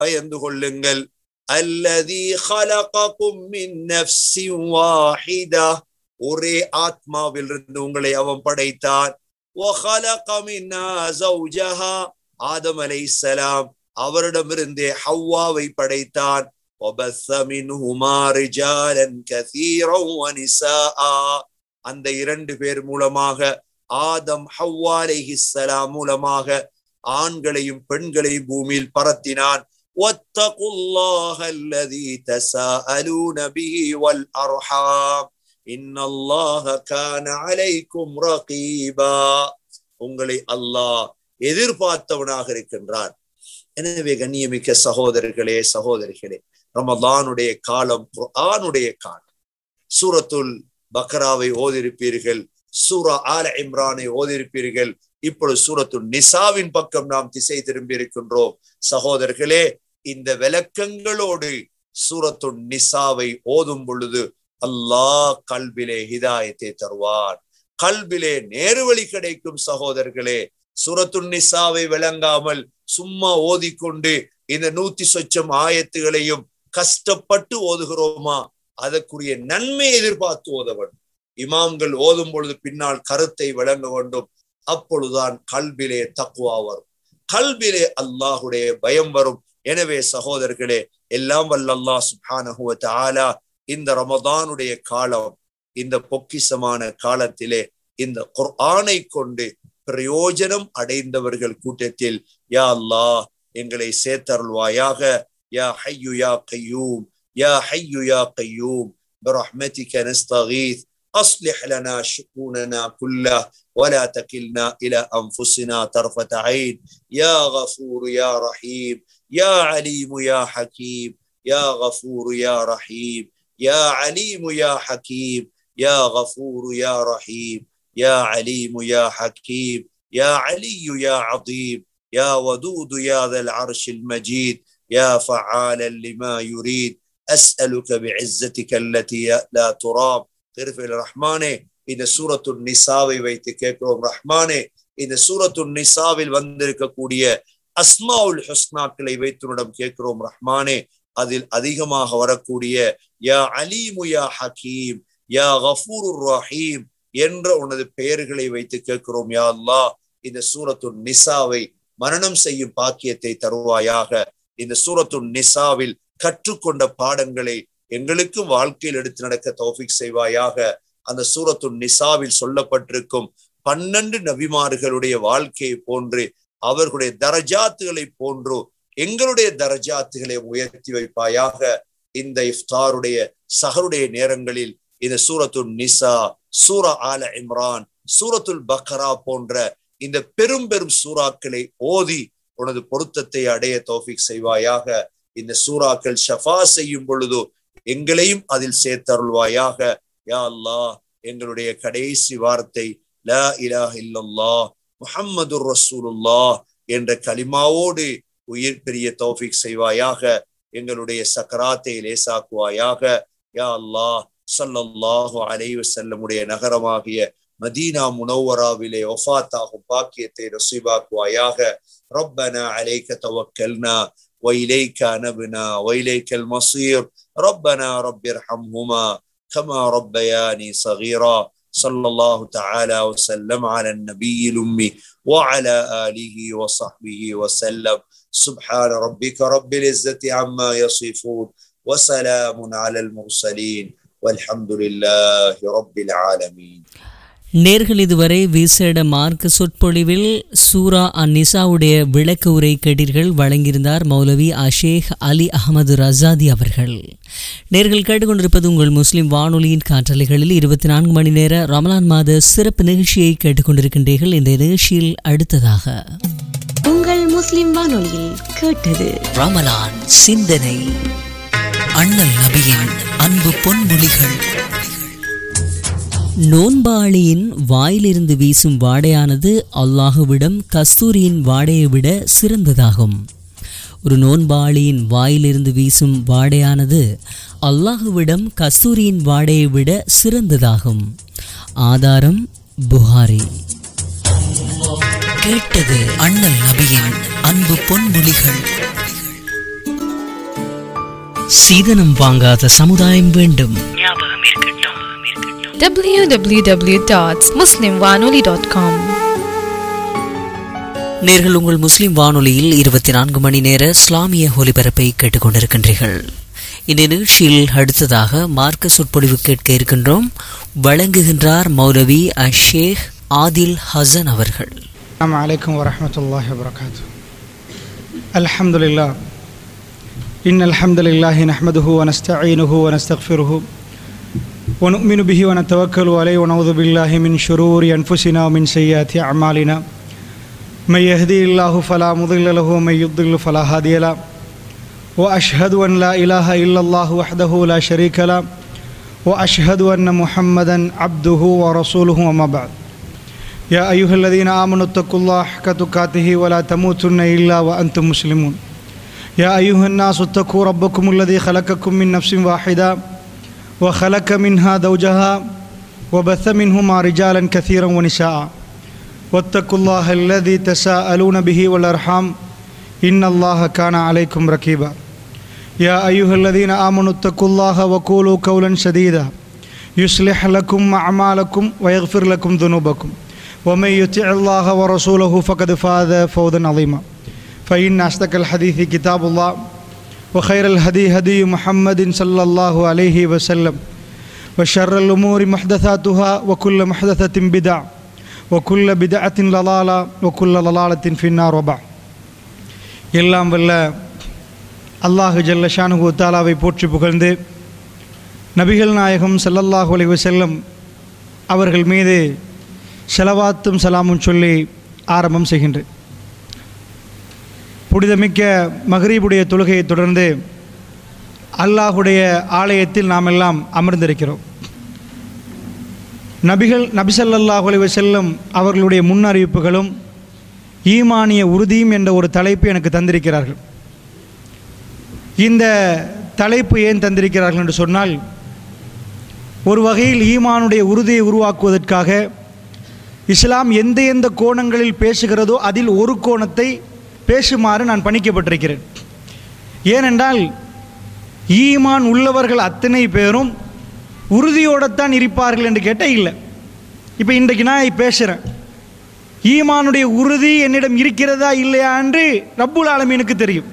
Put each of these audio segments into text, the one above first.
பயந்து கொள்ளுங்கள் அல்லதி خلقكم من نفس واحدة ஒரே ஆத்மாவிலிருந்து உங்களை அவன் படைத்தான் وخلق منها زوجها ஆதம் அலைஹிஸ்ஸலாம் அவரிடமிருந்தே ஹவ்வாவை படைத்தான் وبث منهما رجالا كثيرا ونساء அந்த இரண்டு பேர் மூலமாக ஆதம் ஹவ்வா அலைஹிஸ்ஸலாம் மூலமாக ஆண்களையும் பெண்களையும் பூமியில் பரத்தினான் واتقوا الله الذي تساءلون به والأرحام إن الله كان عليكم رقيبا உங்களை அல்லாஹ் எதிர்பார்த்தவனாக இருக்கின்றான் எனவே கண்ணியமிக்க சகோதரர்களே சகோதரிகளே ரமலானுடைய காலம் குர்ஆனுடைய காலம் சூரத்துல் பக்ராவை ஓதிருப்பீர்கள் சூரா ஆல இம்ரானை ஓதிருப்பீர்கள் இப்பொழுது சூரத்து நிசாவின் பக்கம் நாம் திசை திரும்பி இருக்கின்றோம் சகோதரர்களே இந்த விளக்கங்களோடு சூரத்து நிசாவை ஓதும் பொழுது அல்லாஹ் கல்விலே ஹிதாயத்தை தருவான் கல்விலே நேர்வழி கிடைக்கும் சகோதரர்களே சூரத்து நிசாவை விளங்காமல் சும்மா ஓதிக்கொண்டு இந்த நூத்தி சொச்சம் ஆயத்துகளையும் கஷ்டப்பட்டு ஓதுகிறோமா அதற்குரிய நன்மை எதிர்பார்த்து ஓத வேண்டும் இமாம்கள் ஓதும் பொழுது பின்னால் கருத்தை விளங்க வேண்டும் அப்பொழுதுதான் கல்விலே தக்குவா வரும் கல்விலே அல்லாஹுடைய பயம் வரும் எனவே சகோதரர்களே எல்லாம் வல்ல அல்லாஹ் சுப்ஹானஹு வ தஆலா இந்த ரமதானுடைய காலம் இந்த பொக்கிசமான காலத்திலே இந்த குர்ஆனை கொண்டு பிரயோஜனம் அடைந்தவர்கள் கூட்டத்தில் யா அல்லாஹ் எங்களை சேர்த்தருள்வாயாக யா ஹய்யு யா கையூம் யா ஹய்யு யா கையூம் برحمتك نستغيث أصلح لنا شؤوننا كله ولا تكلنا إلى أنفسنا طرفة عين يا غفور يا رحيم يا عليم يا حكيم يا غفور يا رحيم يا عليم يا حكيم يا غفور يا رحيم يا عليم يا حكيم يا علي يا عظيم يا ودود يا ذا العرش المجيد يا فعالا لما يريد أسألك بعزتك التي لا ترام திருஃபில் ரஹ்மானே இந்த சூரத்து நிசாவை வைத்து கேட்கிறோம் ரஹ்மானே இந்த சூரத்து நிசாவில் வந்திருக்கக்கூடிய அஸ்மாவுல் ஹுஸ்னாக்களை வைத்துனிடம் கேட்கிறோம் ரஹ்மானே அதில் அதிகமாக வரக்கூடிய யா அலீமு யா ஹக்கீம் யா கஃபூர் ரஹீம் என்ற உனது பெயர்களை வைத்து கேட்கிறோம் யா அல்லாஹ் இந்த சூரத்து நிசாவை மரணம் செய்யும் பாக்கியத்தை தருவாயாக இந்த சூரத்து நிசாவில் கற்றுக்கொண்ட பாடங்களை எங்களுக்கு வாழ்க்கையில் எடுத்து நடக்க தௌஃபிக் செய்வாயாக அந்த சூரத்து நிசாவில் சொல்லப்பட்டிருக்கும் பன்னெண்டு நபிமார்களுடைய வாழ்க்கையை போன்று அவர்களுடைய தரஜாத்துகளை போன்று எங்களுடைய தரஜாத்துகளை உயர்த்தி வைப்பாயாக இந்த இஃப்தாருடைய சஹருடைய நேரங்களில் இந்த சூரத்து நிசா சூரா ஆல இம்ரான் சூரத்துல் பக்ரா போன்ற இந்த பெரும் பெரும் சூறாக்களை ஓதி உனது பொருத்தத்தை அடைய தௌஃபிக் செய்வாயாக இந்த சூறாக்கள் ஷஃபா செய்யும் பொழுது எங்களையும் அதில் சேர்த்தருள்வாயாக யா அல்லாஹ் எங்களுடைய கடைசி வார்த்தை லா இலாஹ இல்லல்லாஹ் முஹம்மது ரசூலுல்லாஹ் என்ற கலிமாவோடு உயிர் பெரிய தௌஃபிக் செய்வாயாக எங்களுடைய சக்கராத்தை லேசாக்குவாயாக யா அல்லாஹ் சல்லல்லாஹு அலைஹி வஸல்லமுடைய நகரமாகிய மதீனா முனவராவிலே ஒஃபாத்தாகும் பாக்கியத்தை நசீபாக்குவாயாக ربنا عليك توكلنا وإليك نبنا وإليك المصير ربنا رب ارحمهما كما ربياني صغيرا صلى الله تعالى وسلم على النبي الأمي وعلى آله وصحبه وسلم سبحان ربك رب العزة عما يصفون وسلام على المرسلين والحمد لله رب العالمين நேர்கள் இதுவரை விசேட மார்க்க சொற்பொழிவில் சூரா அந்நிசாவுடைய விளக்க உரை கேட்டீர்கள் வழங்கியிருந்தார் மௌலவி அஷேக் அலி அகமது ரசாதி அவர்கள் நேர்கள் கேட்டுக்கொண்டிருப்பது உங்கள் முஸ்லிம் வானொலியின் காற்றலைகளில் இருபத்தி நான்கு மணி நேர ரமலான் மாத சிறப்பு நிகழ்ச்சியை கேட்டுக்கொண்டிருக்கின்றீர்கள் இந்த நிகழ்ச்சியில் அடுத்ததாக உங்கள் முஸ்லிம் வானொலியில் கேட்டது ரமலான் சிந்தனை அண்ணல் நபியின் அன்பு பொன்மொழிகள் நோன்பாளியின் வாயிலிருந்து வீசும் வாடையானது அல்லாஹுவிடம் கஸ்தூரியின் வாடையை விட சிறந்ததாகும் ஒரு நோன்பாளியின் வாயிலிருந்து வீசும் வாடையானது அல்லாஹுவிடம் கஸ்தூரியின் வாடையை விட சிறந்ததாகும் ஆதாரம் புகாரி கேட்டது அண்ணல் நபியின் அன்பு பொன்மொழிகள் சீதனம் வாங்காத சமுதாயம் வேண்டும் www.muslimwanoli.com நேர்கள் உங்கள் முஸ்லிம் வானொலியில் இருபத்தி நான்கு மணி நேர இஸ்லாமிய ஒலிபரப்பை கேட்டுக்கொண்டிருக்கின்றீர்கள் இந்த நிகழ்ச்சியில் அடுத்ததாக மார்க்க சொற்பொழிவு கேட்க இருக்கின்றோம் வழங்குகின்றார் மௌலவி அஷேக் ஆதில் ஹசன் அவர்கள் السلام عليكم ورحمة الله وبركاته الحمد لله إن الحمد لله نحمده ونستعينه ونستغفره ونؤمن به ونتوكل عليه ونعوذ بالله من شرور أنفسنا ومن سيئات أعمالنا من يهدي الله فلا مضل له ومن يضلل فلا هادي له وأشهد أن لا إله إلا الله وحده لا شريك له وأشهد أن محمدا عبده ورسوله وما بعد يا أيها الذين آمنوا اتقوا الله حق تقاته ولا تموتن إلا وأنتم مسلمون يا أيها الناس اتقوا ربكم الذي خلقكم من نفس واحدة وخلق منها زوجها وبث منهما رجالا كثيرا ونساء واتقوا الله الذي تساءلون به والأرحام إن الله كان عليكم رقيبا يا أيها الذين آمنوا اتقوا الله وقولوا قولا سديدا يصلح لكم أعمالكم ويغفر لكم ذنوبكم ومن يطع الله ورسوله فقد فاز فوزا عظيما فإن أصدق الحديث كتاب الله وخير الهدي هدي محمد صلى الله عليه وسلم وشر الأمور محدثاتها وكل محدثة بدع وكل بدعة ضلالة وكل ضلالة في النار وبعد எல்லாம் வல்ல அல்லாஹு ஜல்ல ஷானுகு தாலாவை போற்றி புகழ்ந்து நபிகள் நாயகம் ஸல்லல்லாஹு அலைஹி வஸல்லம் அவர்கள் மீது செலவாத்தும் சலாமும் சொல்லி ஆரம்பம் செய்கின்றேன் புனிதமிக்க மகரீபுடைய தொழுகையை தொடர்ந்து அல்லாஹுடைய ஆலயத்தில் நாம் எல்லாம் அமர்ந்திருக்கிறோம் நபிகள் நபிசல்லாஹு அலைஹி வஸல்லம் அவர்களுடைய முன்னறிவிப்புகளும் ஈமானிய உறுதியும் என்ற ஒரு தலைப்பு எனக்கு தந்திருக்கிறார்கள் இந்த தலைப்பு ஏன் தந்திருக்கிறார்கள் என்று சொன்னால் ஒரு வகையில் ஈமானுடைய உறுதியை உருவாக்குவதற்காக இஸ்லாம் எந்த எந்த கோணங்களில் பேசுகிறதோ அதில் ஒரு கோணத்தை பேசுமாறு நான் பணிக்கப்பட்டிருக்கிறேன் ஏனென்றால் ஈமான் உள்ளவர்கள் அத்தனை பேரும் உறுதியோடத்தான் இருப்பார்கள் என்று கேட்டால் இல்லை இப்போ இன்றைக்கு நான் பேசுகிறேன் ஈமானுடைய உறுதி என்னிடம் இருக்கிறதா இல்லையா என்று ரப்புல் ஆலமீனுக்கு தெரியும்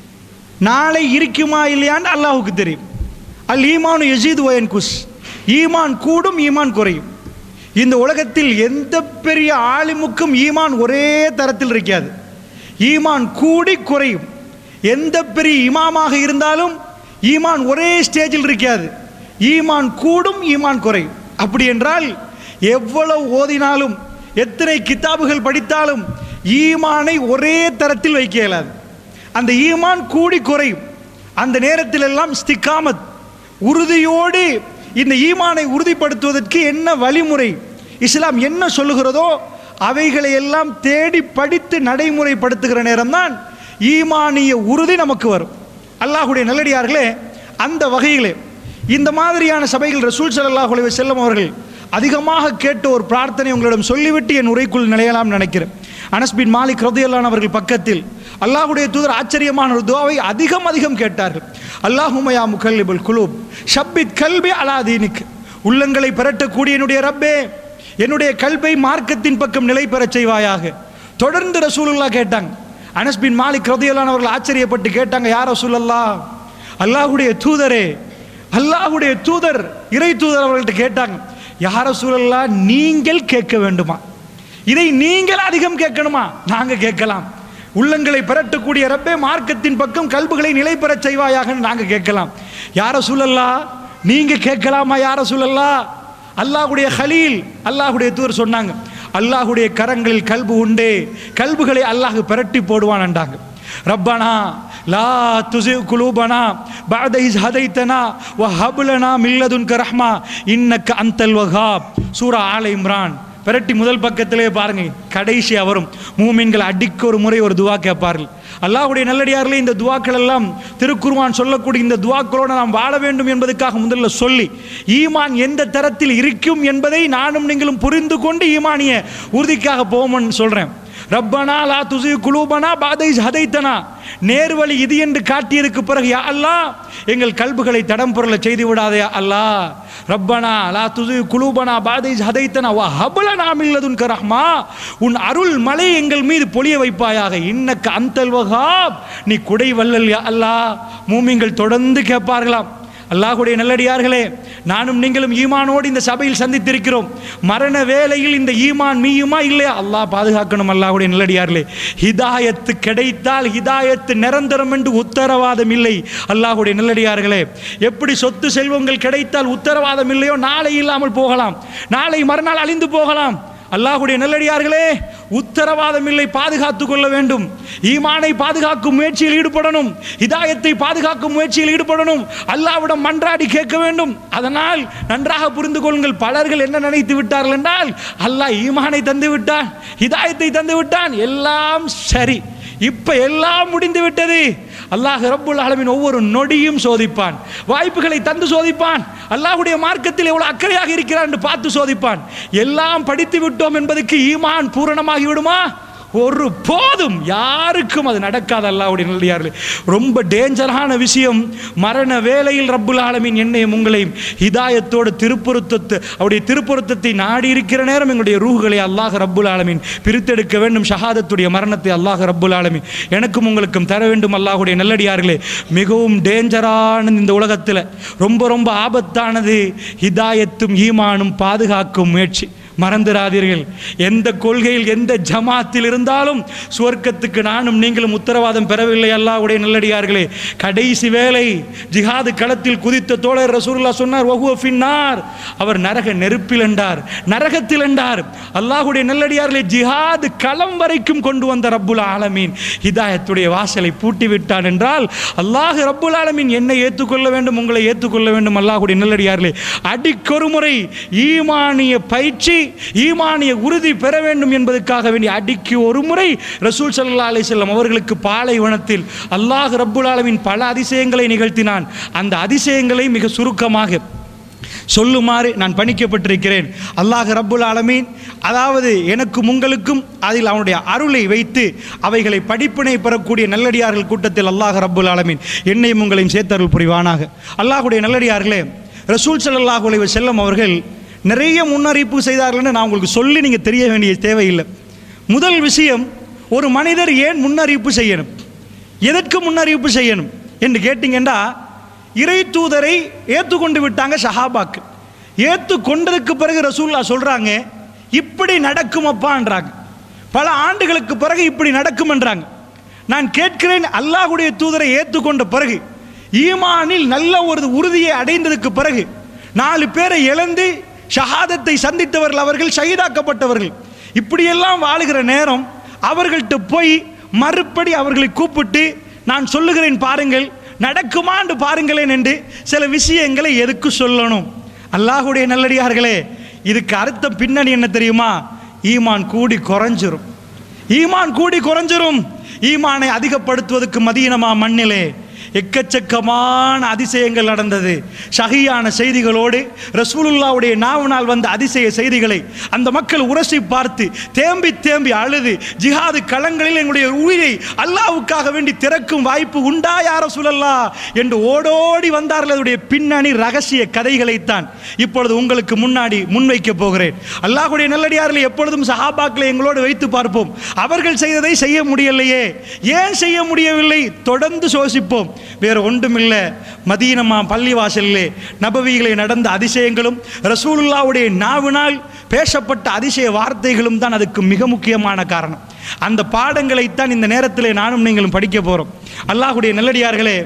நாளை இருக்குமா இல்லையான்னு அல்லாஹுக்கு தெரியும் அல் ஈமானு யசீது ஒயன் குஸ் ஈமான் கூடும் ஈமான் குறையும் இந்த உலகத்தில் எந்த பெரிய ஆலிமுக்கும் ஈமான் ஒரே தரத்தில் இருக்காது ஈமான் கூடி குறையும் எந்த பெரிய இமாமாக இருந்தாலும் ஈமான் ஒரே ஸ்டேஜில் இருக்காது ஈமான் கூடும் ஈமான் குறையும் அப்படி என்றால் எவ்வளவு ஓதினாலும் எத்தனை கித்தாபுகள் படித்தாலும் ஈமானை ஒரே தரத்தில் வைக்க இயலாது அந்த ஈமான் கூடி குறையும் அந்த நேரத்தில் எல்லாம் ஸ்திகாமத் உறுதியோடு இந்த ஈமானை உறுதிப்படுத்துவதற்கு என்ன வழிமுறை இஸ்லாம் என்ன சொல்லுகிறதோ அவைகளை எல்லாம் தேடி படித்து நடைமுறைப்படுத்துகிற நேரம்தான் ஈமானிய உறுதி நமக்கு வரும் அல்லாஹுடைய நல்லடியார்களே அந்த வகையிலே இந்த மாதிரியான சபைகள் ரசூல் ஸல்லல்லாஹு அலைஹி வஸல்லம் அவர்கள் அதிகமாக கேட்ட ஒரு பிரார்த்தனை உங்களிடம் சொல்லிவிட்டு என் உரைக்குள் நிலையலாம் நினைக்கிறேன் அனஸ் பின் மாலிக் ரதியல்லான் அவர்கள் பக்கத்தில் அல்லாஹ்வுடைய தூதர் ஆச்சரியமான ஒரு துவாவை அதிகம் அதிகம் கேட்டார்கள் அல்லாஹுமயா முகல்லிபுல் குலூப் ஷப்பித் கல்பி அலாதீனிக் உள்ளங்களை பெறட்டக்கூடிய என்னுடைய ரப்பே என்னுடைய கல்வை மார்க்கத்தின் பக்கம் நிலை பெறச் செய்வாயாக தொடர்ந்து ரசூலுல்லா கேட்டாங்க அனஸ் பின் மாலிக் ரதியல்லான் அவர்கள் ஆச்சரியப்பட்டு கேட்டாங்க யார் ரசூலல்லா அல்லாஹ்வுடைய தூதரே அல்லாஹ்வுடைய தூதர் இறை தூதர் அவர்கள்ட்ட கேட்டாங்க யார சூழல்லா நீங்கள் கேட்க வேண்டுமா இதை நீங்கள் அதிகம் கேட்கணுமா நாங்க கேட்கலாம் உள்ளங்களை பெறட்டக்கூடிய ரப்பே மார்க்கத்தின் பக்கம் கல்புகளை நிலை பெறச் செய்வாயாக நாங்க கேட்கலாம் யார சூழல்லா நீங்க கேட்கலாமா யார சூழல்லா அல்லாஹ்வுடைய ஹலீல் அல்லாஹ்வுடைய தூதர் சொன்னாங்க அல்லாஹ்வுடைய கரங்களில் கல்பு உண்டே கல்புகளை அல்லாஹ் பிரட்டி போடுவான்ண்டாங்க ரப்பனா லா துசி குலூபனா பாத இஸ் ஹதைத்தனா வ ஹபுலனா மில்லதுன்க ரஹ்மா இன்னக்க அந்தல் வஹாப் சூரா ஆல இம்ரான் பிரட்டி முதல் பக்கத்திலே பாருங்க கடைசியா வரும் மூமின்கள் அடிக்க ஒரு முறை ஒரு துவா கேட்பார்கள் அல்லாஹ்வுடைய நல்லடியார்களே இந்த துவாக்கள் எல்லாம் திருக்குர்ஆன் சொல்லக்கூடிய இந்த துவாக்களோடு நாம் வாழ வேண்டும் என்பதற்காக முதல்ல சொல்லி ஈமான் எந்த தரத்தில் இருக்கும் என்பதை நானும் நீங்களும் புரிந்து கொண்டு ஈமானிய உறுதிக்காக போவோம்னு சொல்றேன் ரப்பனா லா துசி குலூபனா பாதை ஹதைத்தனா நேர்வழி இது என்று காட்டியதுக்கு பிறகு யா அல்லாஹ் எங்கள் கல்புகளை தடம் பொருள செய்து விடாதே யா அல்லாஹ் ரப்பனா லா துசி குலூபனா பாதை ஹதைத்தனா வா ஹபலனா மில்லதுன் ரஹ்மா உன் அருள் மலை எங்கள் மீது பொழிய வைப்பாயாக இன்னக்க அந்தல் வஹாப் நீ குடை வல்லல் யா அல்லாஹ் மூமிங்கள் தொடர்ந்து கேட்பார்களாம் அல்லாஹுடைய நல்லடியார்களே நானும் நீங்களும் ஈமானோடு இந்த சபையில் சந்தித்திருக்கிறோம் மரண வேளையில் இந்த ஈமான் மீயுமா இல்லையா அல்லாஹ் பாதுகாக்கணும் அல்லாஹுடைய நல்லடியார்களே ஹிதாயத்து கிடைத்தால் ஹிதாயத்து நிரந்தரம் என்று உத்தரவாதம் இல்லை அல்லாஹுடைய நல்லடியார்களே எப்படி சொத்து செல்வங்கள் கிடைத்தால் உத்தரவாதம் இல்லையோ நாளை இல்லாமல் போகலாம் நாளை மறுநாள் அழிந்து போகலாம் அல்லாஹுடைய நல்லடியார்களே உத்தரவாதம் இல்லை பாதுகாத்துக் கொள்ள வேண்டும் ஈமானை பாதுகாக்கும் முயற்சியில் ஈடுபடணும் ஹிதாயத்தை பாதுகாக்கும் முயற்சியில் ஈடுபடணும் அல்லாவிடம் மன்றாடி கேட்க வேண்டும் அதனால் நன்றாக புரிந்து கொள்ளுங்கள் பலர்கள் என்ன நினைத்து விட்டார்கள் என்றால் அல்லாஹ் ஈமானை தந்து விட்டான் ஹிதாயத்தை தந்து விட்டான் எல்லாம் சரி இப்ப எல்லாம் முடிந்து விட்டது அல்லாஹ் ரப்புல் ஆலமீன் ஒவ்வொரு நொடியும் சோதிப்பான் வாய்ப்புகளை தந்து சோதிப்பான் அல்லாஹ்வுடைய மார்க்கத்தில் எவ்வளவு அக்கறையாக இருக்கிறார் என்று பார்த்து சோதிப்பான் எல்லாம் படித்து விட்டோம் என்பதற்கு ஈமான் பூரணமாகி விடுமா ஒரு போதும் யாருக்கும் அது நடக்காது அல்லாஹ்வுடைய நல்லடியார்களே ரொம்ப டேஞ்சரான விஷயம் மரண வேளையில் ரப்புல் ஆலமீன் என்னையும் உங்களையும் ஹிதாயத்தோடு திருப்பொருத்தத்தை அவருடைய திருப்பொருத்தத்தை நாடி இருக்கிற நேரம் எங்களுடைய ரூஹுகளை அல்லாஹ் ரப்புல் ஆலமீன் பிரித்தெடுக்க வேண்டும் ஷஹாதத்துடைய மரணத்தை அல்லாஹ் ரப்புல் ஆலமீன் எனக்கும் உங்களுக்கும் தர வேண்டும் அல்லாஹ்வுடைய நல்லடியார்களே மிகவும் டேஞ்சரானது இந்த உலகத்தில் ரொம்ப ரொம்ப ஆபத்தானது ஹிதாயத்தும் ஈமானும் பாதுகாக்கும் முயற்சி மறந்துடாதீர்கள் எந்த கொள்கையில் எந்த ஜமாத்தில் இருந்தாலும் சுவர்க்கத்துக்கு நானும் நீங்களும் உத்தரவாதம் பெறவில்லை அல்லாஹ்வுடைய நல்லடியார்களே கடைசி வேலை ஜிஹாது களத்தில் குதித்த தோழர் ரசூலுல்லாஹ் சொன்னார் வஹுவ ஃபின்னார் அவர் நரக நெருப்பில் என்றார் நரகத்தில் என்றார் அல்லாஹ்வுடைய நல்லடியார்களே ஜிஹாது களம் வரைக்கும் கொண்டு வந்த ரப்புல் ஆலமீன் ஹிதாயத்துடைய வாசலை பூட்டி விட்டான் என்றால் அல்லாஹ் ரப்புல் ஆலமீன் என்னை ஏற்றுக்கொள்ள வேண்டும் உங்களை ஏற்றுக்கொள்ள வேண்டும் அல்லாஹ்வுடைய நல்லடியார்களே அடிக்கொரு முறை ஈமானிய பயிற்சி ஈமானிய உறுதி பெற வேண்டும் என்பதற்காக வேண்டிய அடிக்கு ஒரு முறை ரசூல் ஸல்லல்லாஹு அலைஹி வஸல்லம் அவர்களுக்கு பாலைவனத்தில் அல்லாஹ் ரப்புல் ஆலமீன் பல அதிசயங்களை நிகழ்த்தினான் அந்த அதிசயங்களை மிக சுருக்கமாக சொல்லுமாறு நான் பணிக்கப்பட்டிருக்கிறேன் அல்லாஹ் ரப்புல் ஆலமீன் அதாவது எனக்கும் உங்களுக்கும் அதில் அவனுடைய அருளை வைத்து அவைகளை படிப்பினை பெறக்கூடிய நல்லடியார்கள் கூட்டத்தில் அல்லாஹ் ரப்புல் ஆலமீன் என்னையும் உங்களையும் சேர்த்தருள் புரிவானாக அல்லாஹ்வுடைய நல்லடியார்களே ரசூல் ஸல்லல்லாஹு அலைஹி வஸல்லம் அவர்கள் நிறைய முன்னறிவிப்பு செய்தார்கள்னு நான் உங்களுக்கு சொல்லி நீங்கள் தெரிய வேண்டிய தேவையில்லை முதல் விஷயம் ஒரு மனிதர் ஏன் முன்னறிவிப்பு செய்யணும் எதற்கு முன்னறிவிப்பு செய்யணும் என்று கேட்டிங்கன்னா இறை தூதரை ஏற்றுக்கொண்டு விட்டாங்க ஷஹாபாக்கு ஏற்று கொண்டதுக்கு பிறகு ரசூல்லா சொல்கிறாங்க இப்படி நடக்குமப்பான்றாங்க பல ஆண்டுகளுக்கு பிறகு இப்படி நடக்கும்ன்றாங்க நான் கேட்கிறேன் அல்லாஹ்வுடைய தூதரை ஏற்றுக்கொண்ட பிறகு ஈமானில் நல்ல ஒரு உறுதியை அடைந்ததுக்கு பிறகு நாலு பேரை இழந்து ஷஹாதத்தை சந்தித்தவர்கள் அவர்கள் ஷஹீதாக்கப்பட்டவர்கள் இப்படியெல்லாம் வாழுகிற நேரம் அவர்கள்ட்ட போய் மறுபடி அவர்களை கூப்பிட்டு நான் சொல்லுகிறேன் பாருங்கள் நடக்குமான்னு பாருங்களேன் என்று சில விஷயங்களை எதுக்கு சொல்லணும் அல்லாஹுடைய நல்லடியார்களே இதுக்கு அர்த்தம் பின்னணி என்ன தெரியுமா ஈமான் கூடி குறைஞ்சிரும் ஈமான் கூடி குறைஞ்சிரும் ஈமானை அதிகப்படுத்துவதற்கு மதீனமா மண்ணிலே எக்கச்சக்கமான அதிசயங்கள் நடந்தது ஷஹியான செய்திகளோடு ரசூலுல்லாவுடைய நாவனால் வந்த அதிசய செய்திகளை அந்த மக்கள் உரசி பார்த்து தேம்பி தேம்பி அழுது ஜிஹாது களங்களில் எங்களுடைய உயிரை அல்லாவுக்காக வேண்டி திறக்கும் வாய்ப்பு உண்டா யார சுழல்லா என்று ஓடோடி வந்தார்கள் அதனுடைய பின்னணி ரகசிய கதைகளைத்தான் இப்பொழுது உங்களுக்கு முன்னாடி முன்வைக்க போகிறேன் அல்லாஹுடைய நல்லடியார்களை எப்பொழுதும் சஹாபாக்களை எங்களோடு வைத்து பார்ப்போம் அவர்கள் செய்ததை செய்ய முடியலையே ஏன் செய்ய முடியவில்லை தொடர்ந்து சோசிப்போம் வேறு ஒன்றுமில்லை மதீனமா பள்ளிவாசலிலே நபவிகளை நடந்த அதிசயங்களும் ரசூலுல்லாவுடைய நாவினால் பேசப்பட்ட அதிசய வார்த்தைகளும் தான் அதுக்கு மிக முக்கியமான காரணம் அந்த பாடங்களைத்தான் இந்த நேரத்திலே நானும் நீங்களும் படிக்க போகிறோம் அல்லாஹுடைய நல்லடியார்களே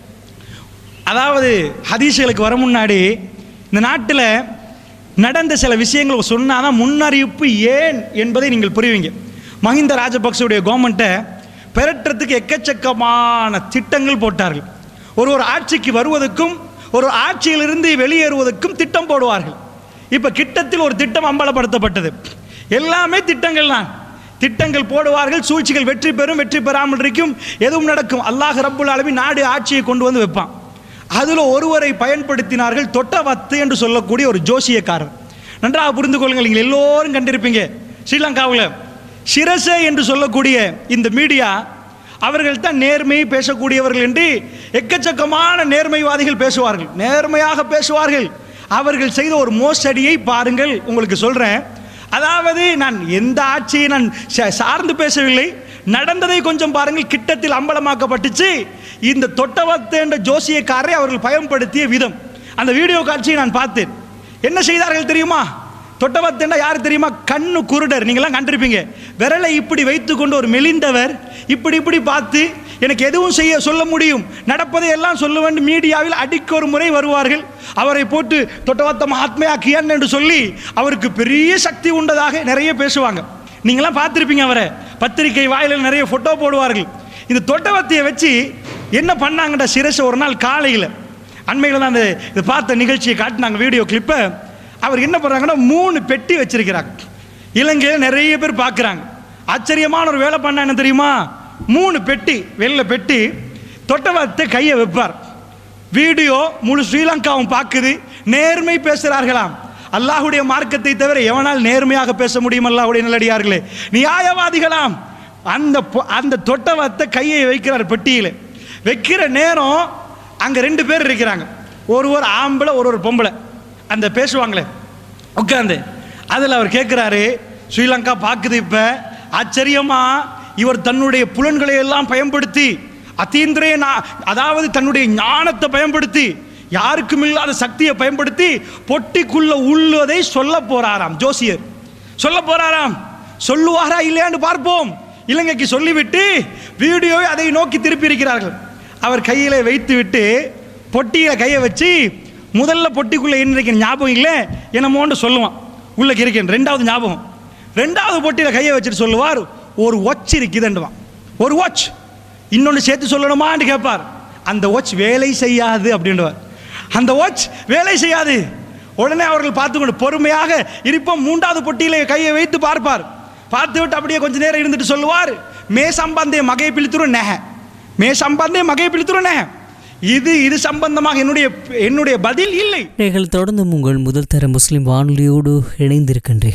அதாவது ஹதீஸ்களுக்கு வர முன்னாடி இந்த நாட்டில் நடந்த சில விஷயங்கள் சொன்னால் தான் முன்னறிவிப்பு ஏன் என்பதை நீங்கள் புரிவீங்க மஹிந்த ராஜபக்சவுடைய கவர்மெண்ட்டை பெறட்டுறதுக்கு எக்கச்சக்கமான திட்டங்கள் போட்டார்கள் ஒரு ஒரு ஆட்சிக்கு வருவதற்கும் ஒரு ஆட்சியிலிருந்து வெளியேறுவதற்கும் திட்டம் போடுவார்கள் இப்போ கிட்டத்தில் ஒரு திட்டம் அம்பலப்படுத்தப்பட்டது எல்லாமே திட்டங்கள் தான் திட்டங்கள் போடுவார்கள் சூழ்ச்சிகள் வெற்றி பெறும் வெற்றி பெறாமல் இருக்கும் எதுவும் நடக்கும் அல்லாஹ் ரப்புல் ஆலமீன் நாடு ஆட்சியை கொண்டு வந்து வைப்பான் அதில் ஒருவரை பயன்படுத்தினார்கள் தொட்டவத்து என்று சொல்லக்கூடிய ஒரு ஜோசியக்காரர் நன்றாக புரிந்து கொள்ளுங்கள் நீங்கள் எல்லோரும் கண்டிருப்பீங்க ஸ்ரீலங்காவில் சிரசே என்று சொல்லக்கூடிய இந்த மீடியா அவர்கள் தான் நேர்மையை பேசக்கூடியவர்கள் என்று எக்கச்சக்கமான நேர்மைவாதிகள் பேசுவார்கள் நேர்மையாக பேசுவார்கள் அவர்கள் செய்த ஒரு மோசடியை பாருங்கள் உங்களுக்கு சொல்றேன் அதாவது நான் எந்த ஆட்சியை நான் சா- சார்ந்து பேசவில்லை நடந்ததை கொஞ்சம் பாருங்கள் கிட்டத்தில் அம்பலமாக்கப்பட்டுச்சு இந்த தொட்டவத்து என்ற ஜோசியக்காரரை அவர்கள் பயன்படுத்திய விதம் அந்த வீடியோ காட்சியை நான் பார்த்தேன் என்ன செய்தார்கள் தெரியுமா தொட்டவத்தேண்டா யார் தெரியுமா கண்ணு குருடர் நீங்களாம் கண்டிருப்பீங்க விரலை இப்படி வைத்துக்கொண்டு ஒரு மெலிந்தவர் இப்படி இப்படி பார்த்து எனக்கு எதுவும் செய்ய சொல்ல முடியும் நடப்பதை எல்லாம் சொல்ல வேண்டும் மீடியாவில் அடிக்க ஒரு முறை வருவார்கள் அவரை போட்டு தொட்டவத்த மகாத்மையா கியான் என்று சொல்லி அவருக்கு பெரிய சக்தி உண்டதாக நிறைய பேசுவாங்க நீங்களாம் பார்த்துருப்பீங்க அவரை பத்திரிகை வாயிலில் நிறைய ஃபோட்டோ போடுவார்கள் இந்த தொட்டவத்தையை வச்சு என்ன பண்ணாங்கடா சிரசை ஒரு நாள் காலையில் அண்மையில் தான் அந்த இதை பார்த்த நிகழ்ச்சியை காட்டினாங்க வீடியோ கிளிப்பை அவர் என்ன பண்ணுறாங்கன்னா மூணு பெட்டி வச்சிருக்கிறாங்க இலங்கையில் நிறைய பேர் பார்க்குறாங்க ஆச்சரியமான ஒரு வேலை பண்ண என்ன தெரியுமா மூணு பெட்டி வெள்ளை பெட்டி தொட்டவத்தை கையை வைப்பார் வீடியோ முழு ஸ்ரீலங்காவும் பார்க்குது நேர்மை பேசுகிறார்களாம் அல்லாஹுடைய மார்க்கத்தை தவிர எவனால் நேர்மையாக பேச முடியும் அல்லாஹுடைய நல்லடியார்களே நியாயவாதிகளாம் அந்த பொ- அந்த தொட்டவத்தை கையை வைக்கிறார் பெட்டியில் வைக்கிற நேரம் அங்கே ரெண்டு பேர் இருக்கிறாங்க ஒரு ஒரு ஆம்பளை ஒரு ஒரு பொம்பளை அந்த பேசுவாங்களே உட்காந்து அதில் அவர் கேட்குறாரு ஸ்ரீலங்கா பார்க்குது இப்போ ஆச்சரியமா இவர் தன்னுடைய புலன்களை எல்லாம் பயன்படுத்தி அதீந்திரிய நா- அதாவது தன்னுடைய ஞானத்தை பயன்படுத்தி யாருக்கும் இல்லாத சக்தியை பயன்படுத்தி பொட்டிக்குள்ள உள்ளதை சொல்ல போறாராம் ஜோசியர் சொல்ல போறாராம் சொல்லுவாரா இல்லையான்னு பார்ப்போம் இலங்கைக்கு சொல்லிவிட்டு வீடியோவை அதை நோக்கி திருப்பி இருக்கிறார்கள் அவர் கையில வைத்து விட்டு பொட்டியில கையை வச்சு முதல்ல பொட்டிக்குள்ள என்ன இருக்கிற ஞாபகம் இல்லை என்னமோன்னு சொல்லுவான் உள்ள இருக்கேன் ரெண்டாவது ஞாபகம் ரெண்டாவது பொட்டியில கையை வச்சுட்டு சொல்லுவார் ஒரு வாட்ச் இருக்குதுன்னுவான் ஒரு வாட்ச் இன்னொன்று சேர்த்து சொல்லணுமான்னு கேட்பார் அந்த வாட்ச் வேலை செய்யாது அப்படின்றவார் அந்த வாட்ச் வேலை செய்யாது உடனே அவர்கள் பார்த்துக்கொண்டு பொறுமையாக இருப்போம் மூன்றாவது பொட்டியிலே கையை வைத்து பார்ப்பார் பார்த்து விட்டு அப்படியே கொஞ்ச நேரம் இருந்துட்டு சொல்லுவார் மே சம்பந்தே மகை பிழித்துரும் நெக மே சம்பந்தே மகை பிழித்துரும் நெக இது இது சம்பந்தமாக என்னுடைய என்னுடைய பதில் இல்லை நீங்கள் தொடர்ந்து உங்கள் முதல் தர முஸ்லிம் வானொலியோடு இணைந்திருக்கின்றீர்கள்